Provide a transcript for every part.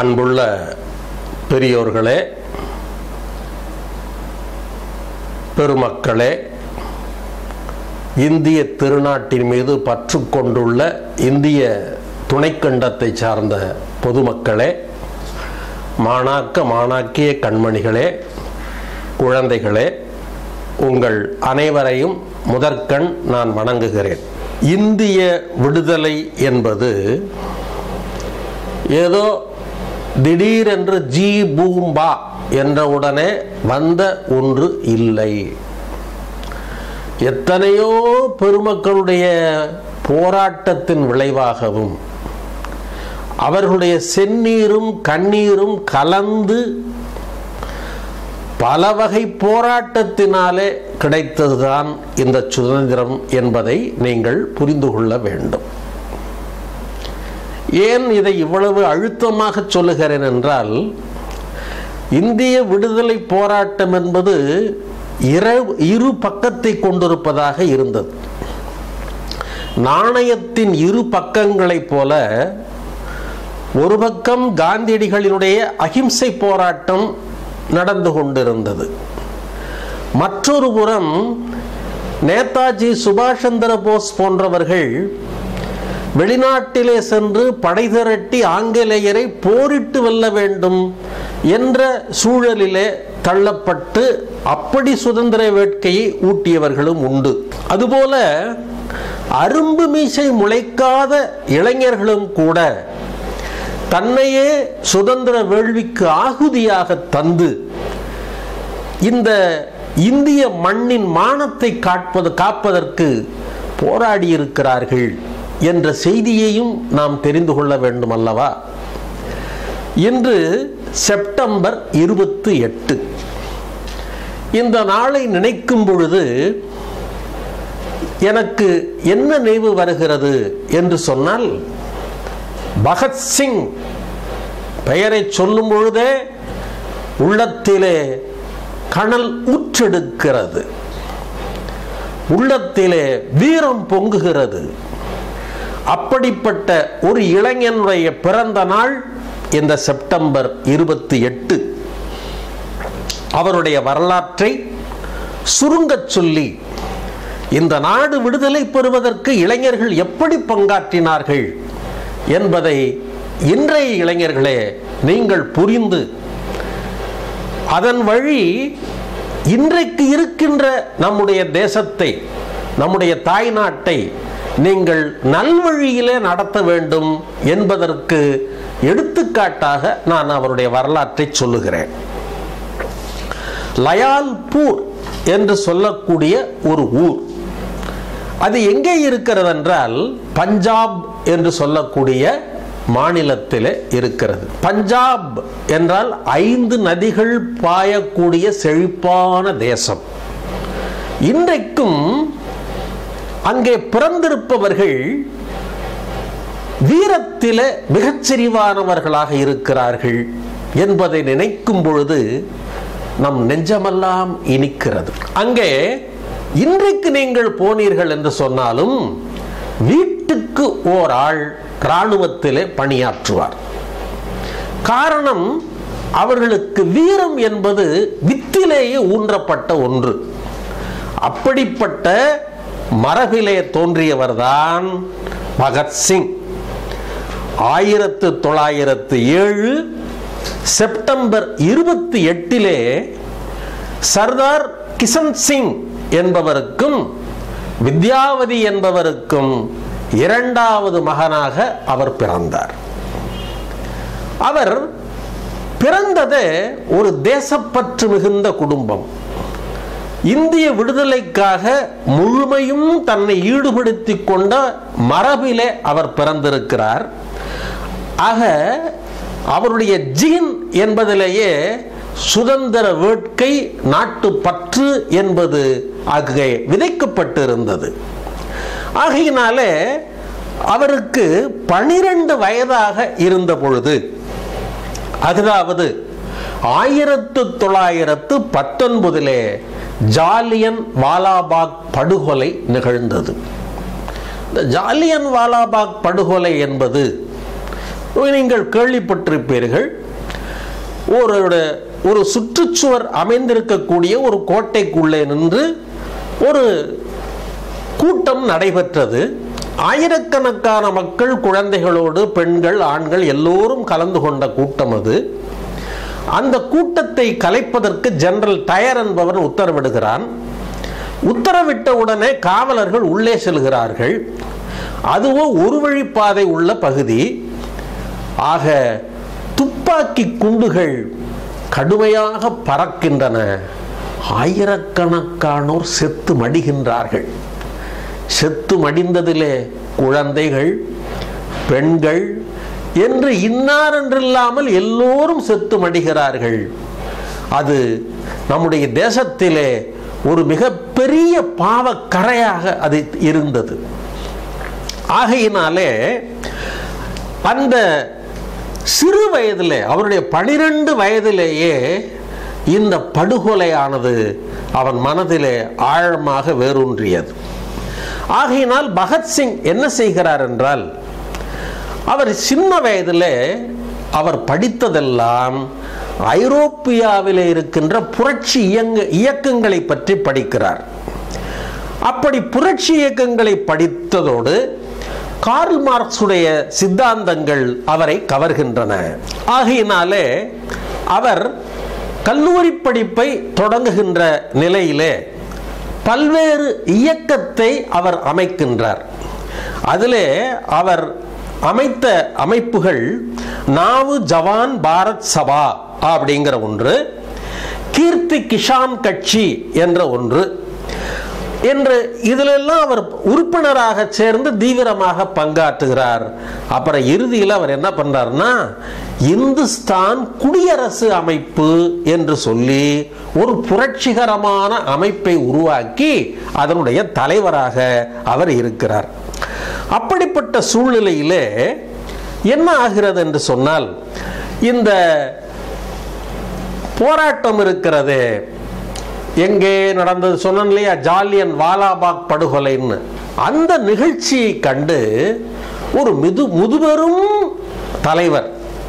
அன்புள்ள பெரியோர்களே பெருமக்களே இந்திய திருநாட்டின் மீது பற்று கொண்டுள்ள இந்திய துணைக்கண்டத்தை சார்ந்த பொதுமக்களே மாணாக்க மாணாக்கிய கண்மணிகளே குழந்தைகளே உங்கள் அனைவரையும் முதற்கண் நான் வணங்குகிறேன் இந்திய விடுதலை என்பது ஏதோ திடீரென்று ஜி பூம்பா என்ற உடனே வந்த ஒன்று இல்லை எத்தனையோ பெருமக்களுடைய போராட்டத்தின் விளைவாகவும் அவர்களுடைய செந்நீரும் கண்ணீரும் கலந்து பல வகை போராட்டத்தினாலே கிடைத்ததுதான் இந்த சுதந்திரம் என்பதை நீங்கள் புரிந்து கொள்ள வேண்டும் ஏன் இதை இவ்வளவு அழுத்தமாக சொல்லுகிறேன் என்றால் இந்திய விடுதலை போராட்டம் என்பது இர- இரு பக்கத்தை கொண்டிருப்பதாக இருந்தது நாணயத்தின் இரு பக்கங்களைப் போல ஒரு பக்கம் காந்தியடிகளினுடைய அகிம்சை போராட்டம் நடந்து கொண்டிருந்தது மற்றொரு புறம் நேதாஜி சுபாஷ் சந்திர போஸ் போன்றவர்கள் வெளிநாட்டிலே சென்று படை திரட்டி ஆங்கிலேயரை போரிட்டு வெல்ல வேண்டும் என்ற சூழலிலே தள்ளப்பட்டு அப்படி சுதந்திர வேட்கையை ஊட்டியவர்களும் உண்டு அதுபோல அரும்பு மீசை முளைக்காத இளைஞர்களும் கூட தன்னையே சுதந்திர வேள்விக்கு ஆகுதியாக தந்து இந்த இந்திய மண்ணின் மானத்தை காப்பது காப்பதற்கு போராடி இருக்கிறார்கள் என்ற செய்தியையும் நாம் தெரிந்து கொள்ள வேண்டும் அல்லவா இன்று செப்டம்பர் இருபத்தி எட்டு இந்த நாளை நினைக்கும் பொழுது எனக்கு என்ன நினைவு வருகிறது என்று சொன்னால் பகத்சிங் பெயரை சொல்லும் பொழுதே உள்ளத்திலே கனல் ஊற்றெடுக்கிறது உள்ளத்திலே வீரம் பொங்குகிறது அப்படிப்பட்ட ஒரு இளைஞனுடைய பிறந்த நாள் இந்த செப்டம்பர் இருபத்தி எட்டு அவருடைய வரலாற்றை சுருங்கச் சொல்லி இந்த நாடு விடுதலை பெறுவதற்கு இளைஞர்கள் எப்படி பங்காற்றினார்கள் என்பதை இன்றைய இளைஞர்களே நீங்கள் புரிந்து அதன் வழி இன்றைக்கு இருக்கின்ற நம்முடைய தேசத்தை நம்முடைய தாய் நாட்டை நீங்கள் நல்வழியிலே நடத்த வேண்டும் என்பதற்கு எடுத்துக்காட்டாக நான் அவருடைய வரலாற்றை சொல்லுகிறேன் லயால்பூர் என்று சொல்லக்கூடிய ஒரு ஊர் அது எங்கே இருக்கிறது என்றால் பஞ்சாப் என்று சொல்லக்கூடிய மாநிலத்திலே இருக்கிறது பஞ்சாப் என்றால் ஐந்து நதிகள் பாயக்கூடிய செழிப்பான தேசம் இன்றைக்கும் அங்கே பிறந்திருப்பவர்கள் வீரத்திலே மிகச்சிறிவானவர்களாக இருக்கிறார்கள் என்பதை நினைக்கும் பொழுது நம் நெஞ்சமெல்லாம் இனிக்கிறது அங்கே இன்றைக்கு நீங்கள் போனீர்கள் என்று சொன்னாலும் வீட்டுக்கு ஓர் ஆள் இராணுவத்திலே பணியாற்றுவார் காரணம் அவர்களுக்கு வீரம் என்பது வித்திலேயே ஊன்றப்பட்ட ஒன்று அப்படிப்பட்ட மரபிலே தோன்றியவர்தான் பகத்சிங் ஆயிரத்து தொள்ளாயிரத்து ஏழு செப்டம்பர் இருபத்தி எட்டிலே சர்தார் கிஷன் சிங் என்பவருக்கும் வித்யாவதி என்பவருக்கும் இரண்டாவது மகனாக அவர் பிறந்தார் அவர் பிறந்ததே ஒரு தேசப்பற்று மிகுந்த குடும்பம் இந்திய விடுதலைக்காக முழுமையும் தன்னை ஈடுபடுத்திக் கொண்ட மரபிலே அவர் பிறந்திருக்கிறார் ஆக அவருடைய ஜீன் என்பதிலேயே சுதந்திர வேட்கை நாட்டு பற்று என்பது அங்கே விதைக்கப்பட்டிருந்தது ஆகையினாலே அவருக்கு பனிரெண்டு வயதாக இருந்த பொழுது அதாவது ஆயிரத்து தொள்ளாயிரத்து பத்தொன்பதிலே ஜாலியன் வாலாபாக் படுகொலை நிகழ்ந்தது இந்த ஜாலியன் வாலாபாக் படுகொலை என்பது நீங்கள் கேள்விப்பட்டிருப்பீர்கள் ஒரு ஒரு சுற்றுச்சுவர் அமைந்திருக்கக்கூடிய ஒரு கோட்டைக்குள்ளே நின்று ஒரு கூட்டம் நடைபெற்றது ஆயிரக்கணக்கான மக்கள் குழந்தைகளோடு பெண்கள் ஆண்கள் எல்லோரும் கலந்து கொண்ட கூட்டம் அது அந்த கூட்டத்தை கலைப்பதற்கு ஜெனரல் டயர் என்பவர் உத்தரவிடுகிறான் உத்தரவிட்ட உடனே காவலர்கள் உள்ளே செல்கிறார்கள் அதுவோ ஒரு வழிப்பாதை உள்ள பகுதி ஆக துப்பாக்கி குண்டுகள் கடுமையாக பறக்கின்றன ஆயிரக்கணக்கானோர் செத்து மடிகின்றார்கள் செத்து மடிந்ததிலே குழந்தைகள் பெண்கள் என்று இன்னார் என்றில்லாமல் எல்லோரும் செத்து மடிகிறார்கள் அது நம்முடைய தேசத்திலே ஒரு மிகப்பெரிய பாவக்கரையாக அது இருந்தது ஆகையினாலே அந்த சிறு வயதிலே அவருடைய பனிரெண்டு வயதிலேயே இந்த படுகொலையானது அவன் மனதிலே ஆழமாக வேரூன்றியது ஆகையினால் பகத்சிங் என்ன செய்கிறார் என்றால் அவர் சின்ன வயதிலே அவர் படித்ததெல்லாம் ஐரோப்பியாவிலே இருக்கின்ற புரட்சி இயங்க இயக்கங்களை பற்றி படிக்கிறார் அப்படி புரட்சி இயக்கங்களை படித்ததோடு கார்ல் மார்க்ஸுடைய சித்தாந்தங்கள் அவரை கவர்கின்றன ஆகையினாலே அவர் கல்லூரி படிப்பை தொடங்குகின்ற நிலையிலே பல்வேறு இயக்கத்தை அவர் அமைக்கின்றார் அதிலே அவர் அமைத்த அமைப்புகள் நாவு ஜவான் பாரத் சபா அப்படிங்கிற ஒன்று கீர்த்தி கிஷான் கட்சி என்ற ஒன்று என்று இதிலெல்லாம் அவர் உறுப்பினராக சேர்ந்து தீவிரமாக பங்காற்றுகிறார் அப்புறம் இறுதியில் அவர் என்ன பண்றாருன்னா இந்துஸ்தான் குடியரசு அமைப்பு என்று சொல்லி ஒரு புரட்சிகரமான அமைப்பை உருவாக்கி அதனுடைய தலைவராக அவர் இருக்கிறார் அப்படிப்பட்ட சூழ்நிலையிலே என்ன ஆகிறது என்று சொன்னால் இந்த போராட்டம் இருக்கிறது எங்கே நடந்தது சொன்னேன் இல்லையா ஜாலியன் வாலாபாக் படுகொலைன்னு அந்த நிகழ்ச்சியை கண்டு ஒரு மிது முதுபெரும் தலைவர்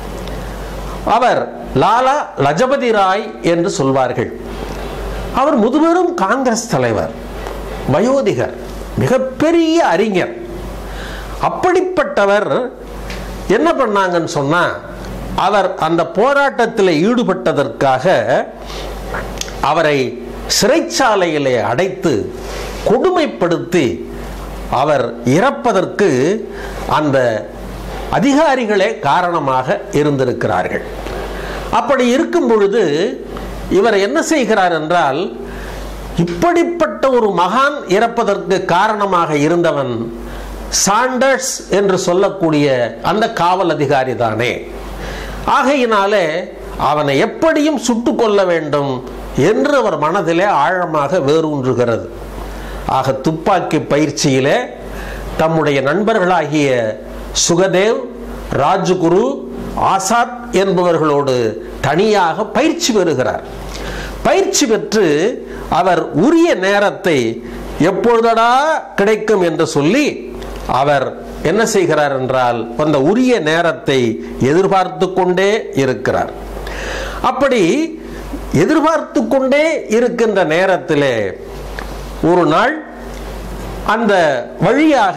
அவர் லாலா லஜபதி ராய் என்று சொல்வார்கள் அவர் முதுபெரும் காங்கிரஸ் தலைவர் வயோதிகர் மிகப்பெரிய அறிஞர் அப்படிப்பட்டவர் என்ன பண்ணாங்கன்னு சொன்னா அவர் அந்த போராட்டத்தில் ஈடுபட்டதற்காக அவரை சிறைச்சாலையிலே அடைத்து கொடுமைப்படுத்தி அவர் இறப்பதற்கு அந்த அதிகாரிகளே காரணமாக இருந்திருக்கிறார்கள் அப்படி இருக்கும் பொழுது இவர் என்ன செய்கிறார் என்றால் இப்படிப்பட்ட ஒரு மகான் இறப்பதற்கு காரணமாக இருந்தவன் சாண்டர்ஸ் என்று சொல்லக்கூடிய அந்த காவல் அதிகாரி தானே ஆகையினாலே அவனை எப்படியும் சுட்டு கொள்ள வேண்டும் என்று அவர் மனதிலே ஆழமாக வேரூன்றுகிறது ஆக துப்பாக்கி பயிற்சியிலே தம்முடைய நண்பர்களாகிய சுகதேவ் ராஜகுரு ஆசாத் என்பவர்களோடு தனியாக பயிற்சி பெறுகிறார் பயிற்சி பெற்று அவர் உரிய நேரத்தை எப்பொழுதடா கிடைக்கும் என்று சொல்லி அவர் என்ன செய்கிறார் என்றால் அந்த உரிய நேரத்தை எதிர்பார்த்து கொண்டே இருக்கிறார் அப்படி எதிர்பார்த்து கொண்டே இருக்கின்ற நேரத்திலே ஒரு நாள் அந்த வழியாக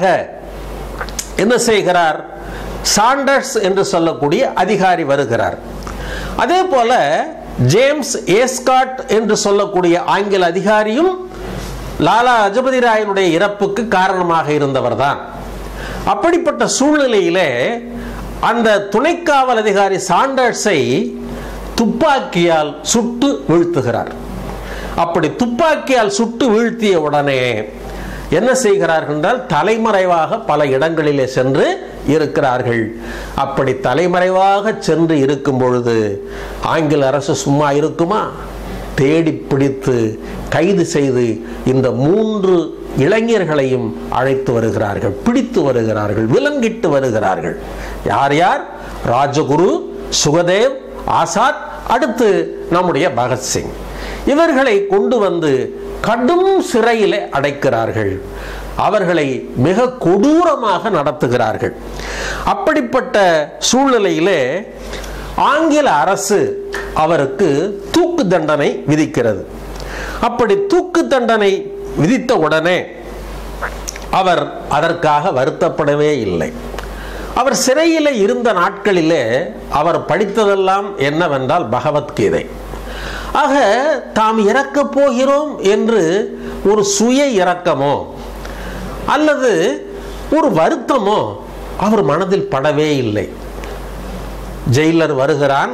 என்ன செய்கிறார் சாண்டர்ஸ் என்று சொல்லக்கூடிய அதிகாரி வருகிறார் அதே போல ஜேம்ஸ் ஏஸ்காட் என்று சொல்லக்கூடிய ஆங்கில அதிகாரியும் லாலா லஜபதி ராயனுடைய இறப்புக்கு காரணமாக இருந்தவர் தான் அப்படிப்பட்ட சூழ்நிலையிலே அந்த துணைக்காவல் அதிகாரி சாண்டர்ஸை துப்பாக்கியால் சுட்டு வீழ்த்துகிறார் அப்படி துப்பாக்கியால் சுட்டு வீழ்த்திய உடனே என்ன செய்கிறார்கள் என்றால் தலைமறைவாக பல இடங்களிலே சென்று இருக்கிறார்கள் அப்படி தலைமறைவாக சென்று இருக்கும் பொழுது ஆங்கில அரசு சும்மா இருக்குமா தேடி பிடித்து கைது செய்து இந்த மூன்று இளைஞர்களையும் அழைத்து வருகிறார்கள் பிடித்து வருகிறார்கள் விலங்கிட்டு வருகிறார்கள் யார் யார் ராஜகுரு சுகதேவ் ஆசாத் அடுத்து நம்முடைய பகத்சிங் இவர்களை கொண்டு வந்து கடும் சிறையிலே அடைக்கிறார்கள் அவர்களை மிக கொடூரமாக நடத்துகிறார்கள் அப்படிப்பட்ட சூழ்நிலையிலே ஆங்கில அரசு அவருக்கு தூக்கு தண்டனை விதிக்கிறது அப்படி தூக்கு தண்டனை விதித்த உடனே அவர் அதற்காக வருத்தப்படவே இல்லை அவர் சிறையில் இருந்த நாட்களிலே அவர் படித்ததெல்லாம் என்னவென்றால் பகவத்கீதை ஆக தாம் இறக்கப் போகிறோம் என்று ஒரு சுய இரக்கமோ அல்லது ஒரு வருத்தமோ அவர் மனதில் படவே இல்லை ஜெயிலர் வருகிறான்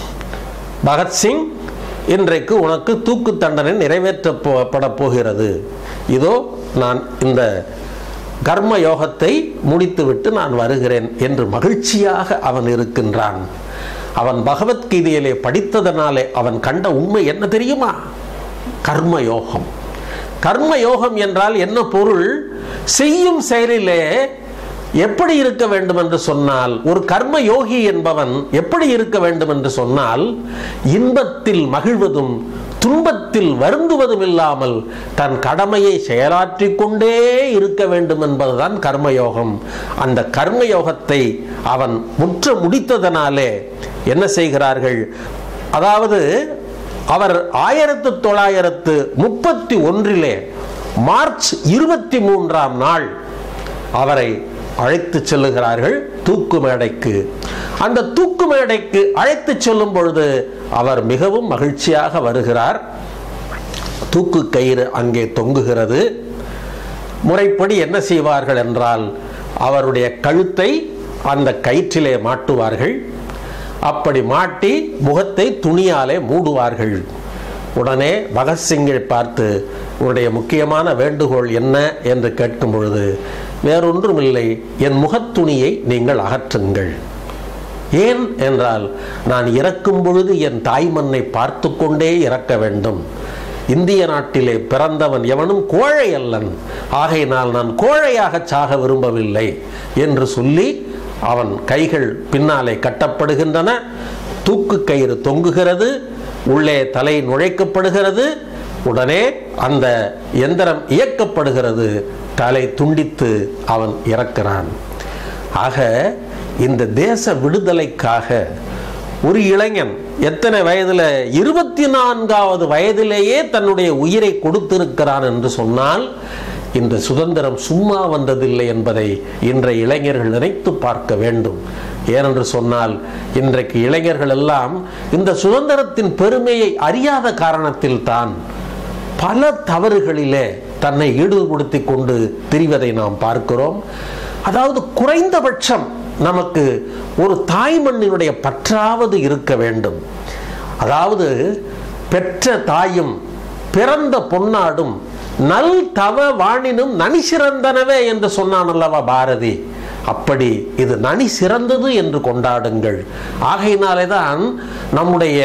பகத்சிங் இன்றைக்கு உனக்கு தூக்கு தண்டனை நிறைவேற்றப்பட போகிறது இதோ நான் இந்த கர்ம யோகத்தை முடித்துவிட்டு நான் வருகிறேன் என்று மகிழ்ச்சியாக அவன் இருக்கின்றான் அவன் பகவத்கீதையிலே படித்ததனாலே அவன் கண்ட உண்மை என்ன தெரியுமா கர்ம யோகம் கர்ம யோகம் என்றால் என்ன பொருள் செய்யும் செயலிலே எப்படி இருக்க வேண்டும் என்று சொன்னால் ஒரு கர்ம யோகி என்பவன் எப்படி இருக்க வேண்டும் என்று சொன்னால் இன்பத்தில் மகிழ்வதும் துன்பத்தில் வருந்துவதும் இல்லாமல் தன் கடமையை செயலாற்றிக் கொண்டே இருக்க வேண்டும் என்பதுதான் கர்மயோகம் அந்த கர்மயோகத்தை அவன் முற்ற முடித்ததனாலே என்ன செய்கிறார்கள் அதாவது அவர் ஆயிரத்து தொள்ளாயிரத்து முப்பத்தி ஒன்றிலே மார்ச் இருபத்தி மூன்றாம் நாள் அவரை அழைத்து செல்லுகிறார்கள் தூக்கு மேடைக்கு அந்த தூக்கு மேடைக்கு அழைத்து செல்லும் பொழுது அவர் மிகவும் மகிழ்ச்சியாக வருகிறார் தூக்கு கயிறு அங்கே தொங்குகிறது முறைப்படி என்ன செய்வார்கள் என்றால் அவருடைய கழுத்தை அந்த கயிற்றிலே மாட்டுவார்கள் அப்படி மாட்டி முகத்தை துணியாலே மூடுவார்கள் உடனே பகத்சிங்கை பார்த்து உன்னுடைய முக்கியமான வேண்டுகோள் என்ன என்று கேட்கும் பொழுது வேறொன்றுமில்லை என் முகத்துணியை நீங்கள் அகற்றுங்கள் ஏன் என்றால் நான் இறக்கும் பொழுது என் தாய்மண்ணை பார்த்து கொண்டே இறக்க வேண்டும் இந்திய நாட்டிலே பிறந்தவன் எவனும் கோழை அல்லன் ஆகையினால் நான் கோழையாக சாக விரும்பவில்லை என்று சொல்லி அவன் கைகள் பின்னாலே கட்டப்படுகின்றன தூக்கு கயிறு தொங்குகிறது உள்ளே தலை நுழைக்கப்படுகிறது உடனே அந்த எந்திரம் இயக்கப்படுகிறது தலை துண்டித்து அவன் இறக்கிறான் ஆக இந்த தேச விடுதலைக்காக ஒரு இளைஞன் எத்தனை வயதில் இருபத்தி நான்காவது வயதிலேயே தன்னுடைய உயிரை கொடுத்திருக்கிறான் என்று சொன்னால் இந்த சுதந்திரம் சும்மா வந்ததில்லை என்பதை இன்றைய இளைஞர்கள் நினைத்து பார்க்க வேண்டும் ஏனென்று சொன்னால் இன்றைக்கு இளைஞர்கள் எல்லாம் இந்த சுதந்திரத்தின் பெருமையை அறியாத காரணத்தில் தான் பல தவறுகளிலே தன்னை ஈடுபடுத்தி கொண்டு திரிவதை நாம் பார்க்கிறோம் அதாவது குறைந்தபட்சம் நமக்கு ஒரு தாய்மண்ணினுடைய பற்றாவது இருக்க வேண்டும் அதாவது பெற்ற தாயும் பிறந்த பொன்னாடும் நல் தவ வாணினும் நனி சிறந்தனவே என்று சொன்னான் அல்லவா பாரதி அப்படி இது நனி சிறந்தது என்று கொண்டாடுங்கள் ஆகையினாலே தான் நம்முடைய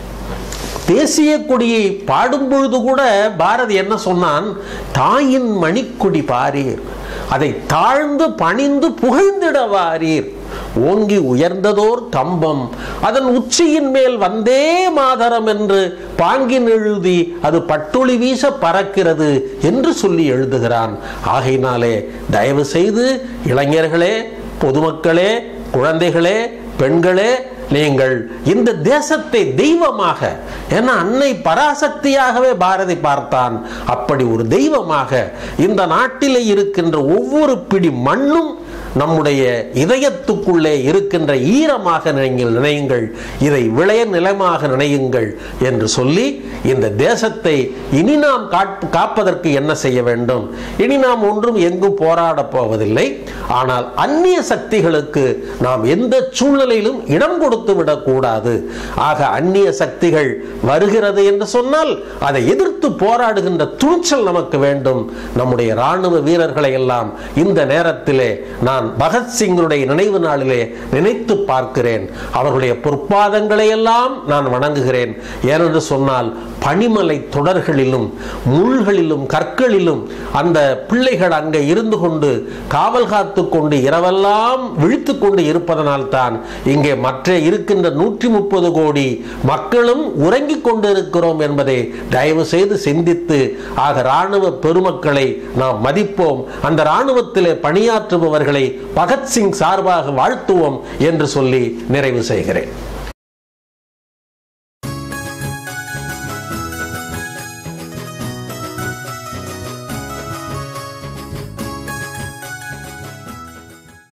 தேசிய கொடியை பாடும் பொழுது கூட பாரதி என்ன சொன்னான் தாயின் மணிக்கொடி பாரீர் அதை தாழ்ந்து பணிந்து புகழ்ந்திட வாரீர் ஓங்கி உயர்ந்ததோர் கம்பம் அதன் உச்சியின் மேல் வந்தே மாதரம் என்று பாங்கின் எழுதி அது பட்டுளி வீச பறக்கிறது என்று சொல்லி எழுதுகிறான் ஆகையினாலே தயவு செய்து இளைஞர்களே பொதுமக்களே குழந்தைகளே பெண்களே நீங்கள் இந்த தேசத்தை தெய்வமாக ஏன்னா அன்னை பராசக்தியாகவே பாரதி பார்த்தான் அப்படி ஒரு தெய்வமாக இந்த நாட்டிலே இருக்கின்ற ஒவ்வொரு பிடி மண்ணும் நம்முடைய இதயத்துக்குள்ளே இருக்கின்ற ஈரமாக நீங்கள் நினையுங்கள் இதை விளைய நிலமாக நினையுங்கள் என்று சொல்லி இந்த தேசத்தை இனி நாம் காட்- காப்பதற்கு என்ன செய்ய வேண்டும் இனி நாம் ஒன்றும் எங்கும் போராடப் போவதில்லை ஆனால் அந்நிய சக்திகளுக்கு நாம் எந்த சூழ்நிலையிலும் இடம் கொடுத்து விடக்கூடாது ஆக அந்நிய சக்திகள் வருகிறது என்று சொன்னால் அதை எதிர்த்து போராடுகின்ற துணிச்சல் நமக்கு வேண்டும் நம்முடைய ராணுவ வீரர்களை எல்லாம் இந்த நேரத்திலே நான் பகத்சிங்களுடைய நினைவு நாளிலே நினைத்து பார்க்கிறேன் அவர்களுடைய பொற்பாதங்களை எல்லாம் நான் வணங்குகிறேன் ஏனென்று சொன்னால் பனிமலை தொடர்களிலும் முள்களிலும் கற்களிலும் அந்த பிள்ளைகள் அங்கே இருந்து கொண்டு காவல் காத்து கொண்டு இரவெல்லாம் விழித்து கொண்டு இருப்பதனால் தான் இங்கே மற்ற இருக்கின்ற நூற்றி முப்பது கோடி மக்களும் உறங்கிக் கொண்டு இருக்கிறோம் என்பதை தயவு செய்து சிந்தித்து ஆக இராணுவ பெருமக்களை நாம் மதிப்போம் அந்த இராணுவத்திலே பணியாற்றுபவர்களை பகத்சிங் சார்பாக வாழ்த்துவோம் என்று சொல்லி நிறைவு செய்கிறேன்